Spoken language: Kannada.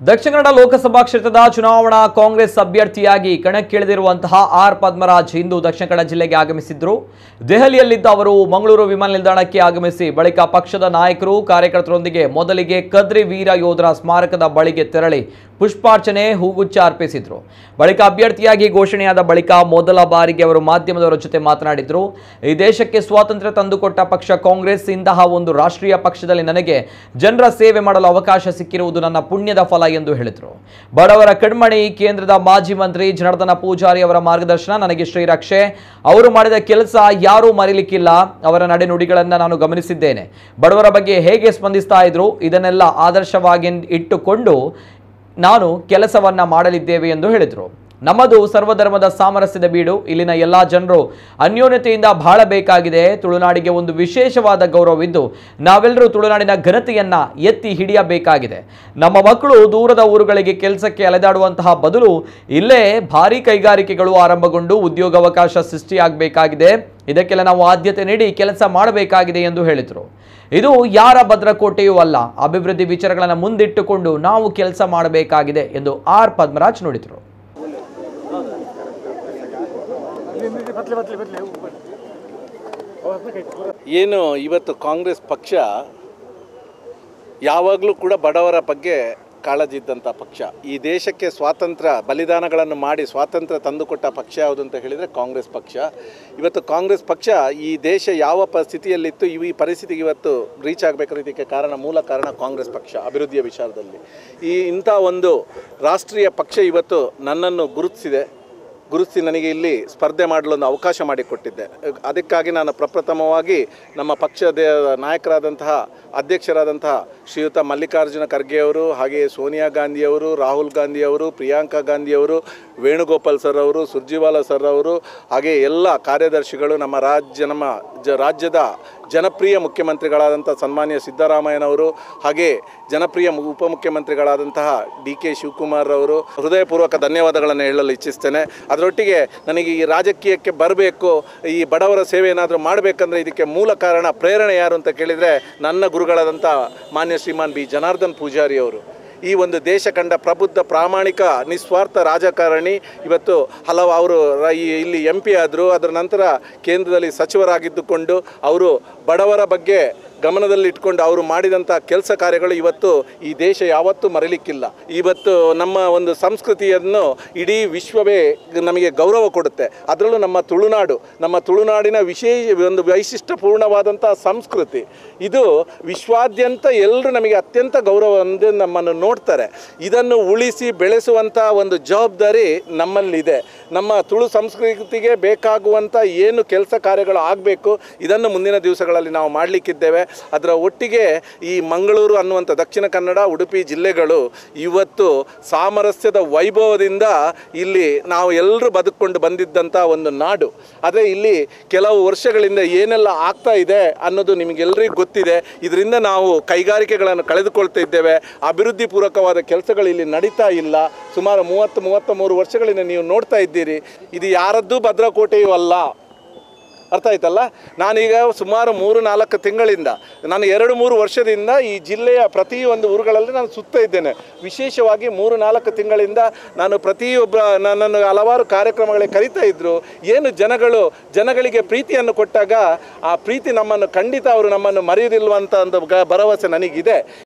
ದಕ್ಷಿಣ ಕನ್ನಡ ಲೋಕಸಭಾ ಕ್ಷೇತ್ರದ ಚುನಾವಣಾ ಕಾಂಗ್ರೆಸ್ ಅಭ್ಯರ್ಥಿಯಾಗಿ ಕಣಕ್ಕಿಳಿದಿರುವಂತಹ ಆರ್ ಪದ್ಮರಾಜ್ ಇಂದು ದಕ್ಷಿಣ ಕನ್ನಡ ಜಿಲ್ಲೆಗೆ ಆಗಮಿಸಿದ್ರು ದೆಹಲಿಯಲ್ಲಿದ್ದ ಅವರು ಮಂಗಳೂರು ವಿಮಾನ ನಿಲ್ದಾಣಕ್ಕೆ ಆಗಮಿಸಿ ಬಳಿಕ ಪಕ್ಷದ ನಾಯಕರು ಕಾರ್ಯಕರ್ತರೊಂದಿಗೆ ಮೊದಲಿಗೆ ಕದ್ರಿ ವೀರ ಯೋಧರ ಸ್ಮಾರಕದ ಬಳಿಗೆ ತೆರಳಿ ಪುಷ್ಪಾರ್ಚನೆ ಹೂಗುಚ್ಚ ಅರ್ಪಿಸಿದ್ರು ಬಳಿಕ ಅಭ್ಯರ್ಥಿಯಾಗಿ ಘೋಷಣೆಯಾದ ಬಳಿಕ ಮೊದಲ ಬಾರಿಗೆ ಅವರು ಮಾಧ್ಯಮದವರ ಜೊತೆ ಮಾತನಾಡಿದ್ರು ಈ ದೇಶಕ್ಕೆ ಸ್ವಾತಂತ್ರ್ಯ ತಂದುಕೊಟ್ಟ ಪಕ್ಷ ಕಾಂಗ್ರೆಸ್ ಇಂತಹ ಒಂದು ರಾಷ್ಟ್ರೀಯ ಪಕ್ಷದಲ್ಲಿ ನನಗೆ ಜನರ ಸೇವೆ ಮಾಡಲು ಅವಕಾಶ ಸಿಕ್ಕಿರುವುದು ನನ್ನ ಪುಣ್ಯದ ಫಲ ಎಂದು ಹೇಳಿದರು ಬಡವರ ಕಣ್ಮಣಿ ಕೇಂದ್ರದ ಮಾಜಿ ಮಂತ್ರಿ ಜನಾರ್ದನ ಪೂಜಾರಿ ಅವರ ಮಾರ್ಗದರ್ಶನ ನನಗೆ ಶ್ರೀರಕ್ಷೆ ಅವರು ಮಾಡಿದ ಕೆಲಸ ಯಾರೂ ಮರೀಲಿಕ್ಕಿಲ್ಲ ಅವರ ನಡೆನುಡಿಗಳನ್ನು ನಾನು ಗಮನಿಸಿದ್ದೇನೆ ಬಡವರ ಬಗ್ಗೆ ಹೇಗೆ ಸ್ಪಂದಿಸ್ತಾ ಇದ್ರು ಇದನ್ನೆಲ್ಲ ಆದರ್ಶವಾಗಿ ಇಟ್ಟುಕೊಂಡು ನಾನು ಕೆಲಸವನ್ನ ಮಾಡಲಿದ್ದೇವೆ ಎಂದು ಹೇಳಿದರು ನಮ್ಮದು ಸರ್ವಧರ್ಮದ ಸಾಮರಸ್ಯದ ಬೀಡು ಇಲ್ಲಿನ ಎಲ್ಲಾ ಜನರು ಅನ್ಯೋನ್ಯತೆಯಿಂದ ಬಾಳಬೇಕಾಗಿದೆ ತುಳುನಾಡಿಗೆ ಒಂದು ವಿಶೇಷವಾದ ಗೌರವವಿದ್ದು ನಾವೆಲ್ಲರೂ ತುಳುನಾಡಿನ ಘನತೆಯನ್ನ ಎತ್ತಿ ಹಿಡಿಯಬೇಕಾಗಿದೆ ನಮ್ಮ ಮಕ್ಕಳು ದೂರದ ಊರುಗಳಿಗೆ ಕೆಲಸಕ್ಕೆ ಅಲೆದಾಡುವಂತಹ ಬದಲು ಇಲ್ಲೇ ಭಾರಿ ಕೈಗಾರಿಕೆಗಳು ಆರಂಭಗೊಂಡು ಉದ್ಯೋಗಾವಕಾಶ ಸೃಷ್ಟಿಯಾಗಬೇಕಾಗಿದೆ ಇದಕ್ಕೆಲ್ಲ ನಾವು ಆದ್ಯತೆ ನೀಡಿ ಕೆಲಸ ಮಾಡಬೇಕಾಗಿದೆ ಎಂದು ಹೇಳಿದರು ಇದು ಯಾರ ಭದ್ರಕೋಟೆಯೂ ಅಲ್ಲ ಅಭಿವೃದ್ಧಿ ವಿಚಾರಗಳನ್ನು ಮುಂದಿಟ್ಟುಕೊಂಡು ನಾವು ಕೆಲಸ ಮಾಡಬೇಕಾಗಿದೆ ಎಂದು ಆರ್ ಪದ್ಮರಾಜ್ ನುಡಿದರು ಏನು ಇವತ್ತು ಕಾಂಗ್ರೆಸ್ ಪಕ್ಷ ಯಾವಾಗಲೂ ಕೂಡ ಬಡವರ ಬಗ್ಗೆ ಕಾಳಜಿ ಇದ್ದಂಥ ಪಕ್ಷ ಈ ದೇಶಕ್ಕೆ ಸ್ವಾತಂತ್ರ್ಯ ಬಲಿದಾನಗಳನ್ನು ಮಾಡಿ ಸ್ವಾತಂತ್ರ್ಯ ತಂದುಕೊಟ್ಟ ಪಕ್ಷ ಯಾವುದು ಅಂತ ಹೇಳಿದರೆ ಕಾಂಗ್ರೆಸ್ ಪಕ್ಷ ಇವತ್ತು ಕಾಂಗ್ರೆಸ್ ಪಕ್ಷ ಈ ದೇಶ ಯಾವ ಪ ಸ್ಥಿತಿಯಲ್ಲಿತ್ತು ಇವು ಈ ಪರಿಸ್ಥಿತಿಗೆ ಇವತ್ತು ರೀಚ್ ಆಗಬೇಕಾದ್ರೆ ಇದಕ್ಕೆ ಕಾರಣ ಮೂಲ ಕಾರಣ ಕಾಂಗ್ರೆಸ್ ಪಕ್ಷ ಅಭಿವೃದ್ಧಿಯ ವಿಚಾರದಲ್ಲಿ ಈ ಇಂಥ ಒಂದು ರಾಷ್ಟ್ರೀಯ ಪಕ್ಷ ಇವತ್ತು ನನ್ನನ್ನು ಗುರುತಿಸಿದೆ ಗುರುತಿಸಿ ನನಗೆ ಇಲ್ಲಿ ಸ್ಪರ್ಧೆ ಮಾಡಲು ಒಂದು ಅವಕಾಶ ಮಾಡಿಕೊಟ್ಟಿದ್ದೆ ಅದಕ್ಕಾಗಿ ನಾನು ಪ್ರಪ್ರಥಮವಾಗಿ ನಮ್ಮ ಪಕ್ಷದ ನಾಯಕರಾದಂತಹ ಅಧ್ಯಕ್ಷರಾದಂತಹ ಶ್ರೀಯುತ ಮಲ್ಲಿಕಾರ್ಜುನ ಖರ್ಗೆಯವರು ಹಾಗೆಯೇ ಸೋನಿಯಾ ಗಾಂಧಿಯವರು ರಾಹುಲ್ ಗಾಂಧಿಯವರು ಪ್ರಿಯಾಂಕಾ ಗಾಂಧಿಯವರು ವೇಣುಗೋಪಾಲ್ ಸರ್ ಅವರು ಸುರ್ಜಿವಾಲ ಸರ್ ಅವರು ಹಾಗೆ ಎಲ್ಲ ಕಾರ್ಯದರ್ಶಿಗಳು ನಮ್ಮ ರಾಜ್ಯ ನಮ್ಮ ಜ ರಾಜ್ಯದ ಜನಪ್ರಿಯ ಮುಖ್ಯಮಂತ್ರಿಗಳಾದಂಥ ಸನ್ಮಾನ್ಯ ಸಿದ್ದರಾಮಯ್ಯನವರು ಹಾಗೆ ಜನಪ್ರಿಯ ಮು- ಉಪಮುಖ್ಯಮಂತ್ರಿಗಳಾದಂತಹ ಡಿ ಕೆ ಶಿವಕುಮಾರ್ ಅವರು ಹೃದಯಪೂರ್ವಕ ಧನ್ಯವಾದಗಳನ್ನು ಹೇಳಲು ಇಚ್ಛಿಸ್ತೇನೆ ಅದರೊಟ್ಟಿಗೆ ನನಗೆ ಈ ರಾಜಕೀಯಕ್ಕೆ ಬರಬೇಕು ಈ ಬಡವರ ಸೇವೆ ಏನಾದರೂ ಮಾಡಬೇಕಂದ್ರೆ ಇದಕ್ಕೆ ಮೂಲ ಕಾರಣ ಪ್ರೇರಣೆ ಯಾರು ಅಂತ ಕೇಳಿದರೆ ನನ್ನ ಗುರುಗಳಾದಂಥ ಮಾನ್ಯ ಶ್ರೀಮಾನ್ ಬಿ ಜನಾರ್ದನ್ ಪೂಜಾರಿ ಅವರು ಈ ಒಂದು ದೇಶ ಕಂಡ ಪ್ರಬುದ್ಧ ಪ್ರಾಮಾಣಿಕ ನಿಸ್ವಾರ್ಥ ರಾಜಕಾರಣಿ ಇವತ್ತು ಹಲವು ಅವರು ರ- ಈ ಇಲ್ಲಿ ಎಂ ಪಿ ಆದರು ಅದರ ನಂತರ ಕೇಂದ್ರದಲ್ಲಿ ಸಚಿವರಾಗಿದ್ದುಕೊಂಡು ಅವರು ಬಡವರ ಬಗ್ಗೆ ಗಮನದಲ್ಲಿಟ್ಕೊಂಡು ಅವರು ಮಾಡಿದಂಥ ಕೆಲಸ ಕಾರ್ಯಗಳು ಇವತ್ತು ಈ ದೇಶ ಯಾವತ್ತೂ ಮರೀಲಿಕ್ಕಿಲ್ಲ ಇವತ್ತು ನಮ್ಮ ಒಂದು ಸಂಸ್ಕೃತಿಯನ್ನು ಇಡೀ ವಿಶ್ವವೇ ನಮಗೆ ಗೌರವ ಕೊಡುತ್ತೆ ಅದರಲ್ಲೂ ನಮ್ಮ ತುಳುನಾಡು ನಮ್ಮ ತುಳುನಾಡಿನ ವಿಶೇಷ ಒಂದು ವೈಶಿಷ್ಟ್ಯಪೂರ್ಣವಾದಂಥ ಸಂಸ್ಕೃತಿ ಇದು ವಿಶ್ವಾದ್ಯಂತ ಎಲ್ಲರೂ ನಮಗೆ ಅತ್ಯಂತ ಗೌರವದಿಂದ ನಮ್ಮನ್ನು ನೋಡ್ತಾರೆ ಇದನ್ನು ಉಳಿಸಿ ಬೆಳೆಸುವಂಥ ಒಂದು ಜವಾಬ್ದಾರಿ ನಮ್ಮಲ್ಲಿದೆ ನಮ್ಮ ತುಳು ಸಂಸ್ಕೃತಿಗೆ ಬೇಕಾಗುವಂಥ ಏನು ಕೆಲಸ ಕಾರ್ಯಗಳು ಆಗಬೇಕು ಇದನ್ನು ಮುಂದಿನ ದಿವಸಗಳಲ್ಲಿ ನಾವು ಮಾಡಲಿಕ್ಕಿದ್ದೇವೆ ಅದರ ಒಟ್ಟಿಗೆ ಈ ಮಂಗಳೂರು ಅನ್ನುವಂಥ ದಕ್ಷಿಣ ಕನ್ನಡ ಉಡುಪಿ ಜಿಲ್ಲೆಗಳು ಇವತ್ತು ಸಾಮರಸ್ಯದ ವೈಭವದಿಂದ ಇಲ್ಲಿ ನಾವು ಎಲ್ಲರೂ ಬದುಕೊಂಡು ಬಂದಿದ್ದಂಥ ಒಂದು ನಾಡು ಆದರೆ ಇಲ್ಲಿ ಕೆಲವು ವರ್ಷಗಳಿಂದ ಏನೆಲ್ಲ ಆಗ್ತಾ ಇದೆ ಅನ್ನೋದು ನಿಮಗೆಲ್ಲರಿಗೂ ಗೊತ್ತಿದೆ ಇದರಿಂದ ನಾವು ಕೈಗಾರಿಕೆಗಳನ್ನು ಕಳೆದುಕೊಳ್ತಾ ಇದ್ದೇವೆ ಅಭಿವೃದ್ಧಿ ಪೂರಕವಾದ ಕೆಲಸಗಳು ಇಲ್ಲಿ ನಡೀತಾ ಇಲ್ಲ ಸುಮಾರು ಮೂವತ್ತು ಮೂವತ್ತ ಮೂರು ವರ್ಷಗಳಿಂದ ನೀವು ನೋಡ್ತಾ ಇದ್ದೀರಿ ಇದು ಯಾರದ್ದೂ ಭದ್ರಕೋಟೆಯೂ ಅಲ್ಲ ಅರ್ಥ ಆಯ್ತಲ್ಲ ನಾನೀಗ ಸುಮಾರು ಮೂರು ನಾಲ್ಕು ತಿಂಗಳಿಂದ ನಾನು ಎರಡು ಮೂರು ವರ್ಷದಿಂದ ಈ ಜಿಲ್ಲೆಯ ಪ್ರತಿಯೊಂದು ಊರುಗಳಲ್ಲಿ ನಾನು ಸುತ್ತ ಇದ್ದೇನೆ ವಿಶೇಷವಾಗಿ ಮೂರು ನಾಲ್ಕು ತಿಂಗಳಿಂದ ನಾನು ಪ್ರತಿಯೊಬ್ಬ ನನ್ನನ್ನು ಹಲವಾರು ಕಾರ್ಯಕ್ರಮಗಳಿಗೆ ಕರೀತಾ ಇದ್ದರು ಏನು ಜನಗಳು ಜನಗಳಿಗೆ ಪ್ರೀತಿಯನ್ನು ಕೊಟ್ಟಾಗ ಆ ಪ್ರೀತಿ ನಮ್ಮನ್ನು ಖಂಡಿತ ಅವರು ನಮ್ಮನ್ನು ಮರೆಯುವುದಿಲ್ವಂತ ಒಂದು ಗ ಭರವಸೆ ನನಗಿದೆ